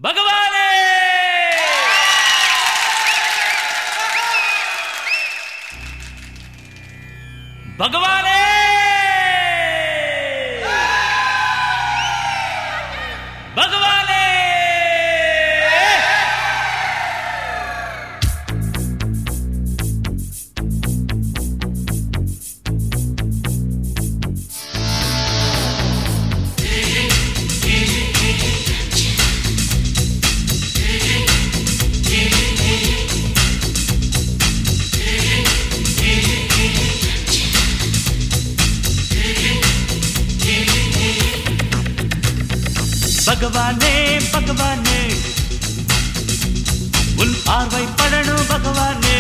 பகவானே பகவானே பகவானே பகவானே பகவானே உன் பார்வை படணும் பகவானே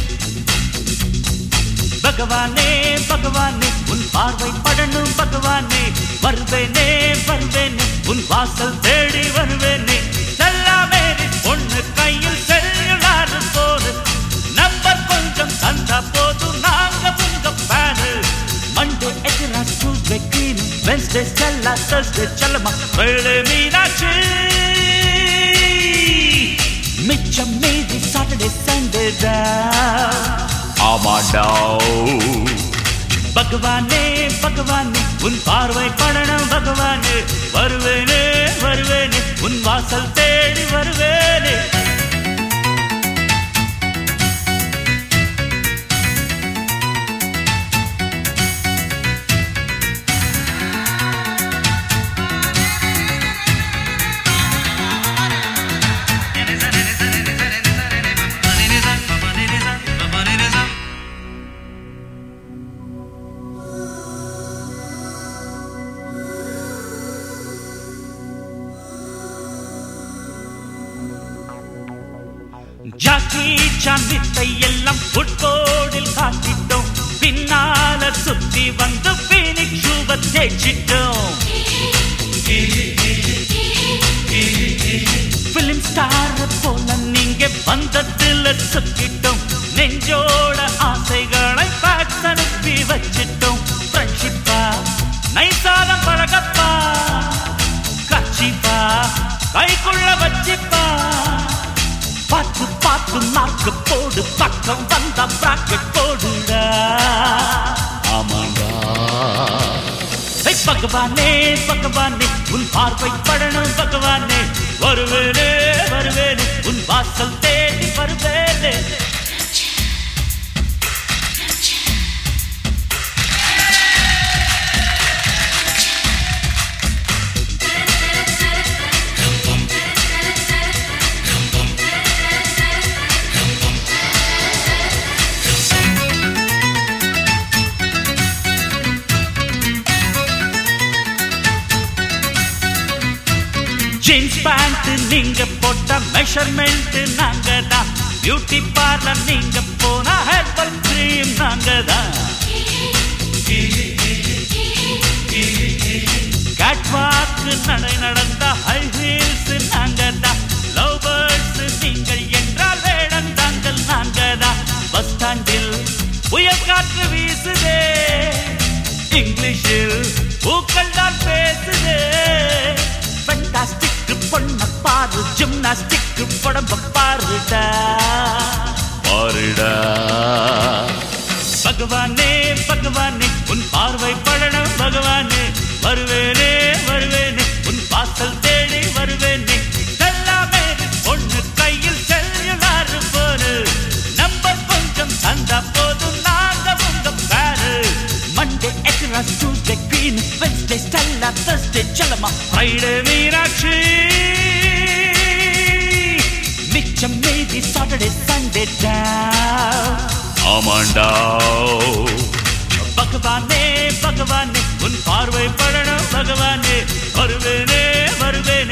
பகவானே பகவானே உன் பார்வை படணும் பகவானே வருவேனே வருவேனே உன் வாசல் தேடி வருவேனே செல்லாமே பொண்ணு கையில் செல்லுலாரு போது நம்பர் கொஞ்சம் தந்தா போதும் நாங்க உங்க பேனு மண்டே எதிரா Tuesday green Wednesday Stella Thursday செல்லமா வேலை மீனாட்சி மிச்சம் மீதி சாட்டர்டே சண்டே ஆமாண்டா பகவானே பகவானே உன் பார்வை படணும் பகவானே வருவேனே வருவேனே உன் வாசல் தேடி வருவேனே ஜாக்கி சான் வித்தை எல்லாம் ஃபுட்போர்டில் காட்டிட்டோம் பின்னால சுத்தி வந்து பீனிக் ஷூவை தேய்ச்சிட்டோம் பிலிம் ஸ்டார் போல நீங்க வந்ததுல சுத்திட்டோம் நெஞ்சோட ஆசைகளை பேக்ஸ் அனுப்பி வச்சிட்டோம் ஃப்ரெண்ட்ஷிப்பா நைசான பழகப்பா கட்சிப்பா கைக்குள்ள வச்சிப்பா பார்த்து பார்த்து நாக்கு போடு பக்கம் வந்த பிராக்கெட் போடுடா ஆமாண்டா ஹே பகவானே பகவானே உன் பார்வை படணும் பகவானே வருவேனே வருவேனே உன் வாசல் தேடி வருவேனே ஜீன்ஸ் பேண்ட் நீங்க போட்ட மெஷர்மெண்ட் நாங்க தான் பியூட்டி பார்லர் நீங்க போன ஹெர்பல் கிரீம் நாங்க தான் கேட்வாக் நடை நடந்த ஹை ஹீல்ஸ் நாங்க தான் லவ் பேர்ட்ஸ் நீங்கள் என்றால் வேடம் தாங்கள் நாங்க தான் பஸ் ஸ்டாண்டில் புயல் காற்று வீசுதே இங்கிலீஷில் பூக்கள் தான் பேசுதே ஃபண்டாஸ்டிக் பொண்ண பாரு ஜிம்னாஸ்டிக் உடம்ப பாருடா பாருடா பகவானே பகவானே உன் பார்வை படணும் பகவானே வருவேனே வருவேனே உன் வாசல் தேடி வருவேனே எல்லாமே பொண்ணு கையில் செல்லுலாரு போரு நம்பர் கொஞ்சம் தந்தா போதும் நாங்க உங்க பேரு Monday across Tuesday queen Wednesday Stella Thursday செல்லமா ஃப்ரைடே மீனாட்சி மிச்சம் மீதி சாட்டர்டே சண்டே ஆமாண்டா பகவானே பகவானே உன் பார்வை படணும் பகவானே வருவேனே வருவேனே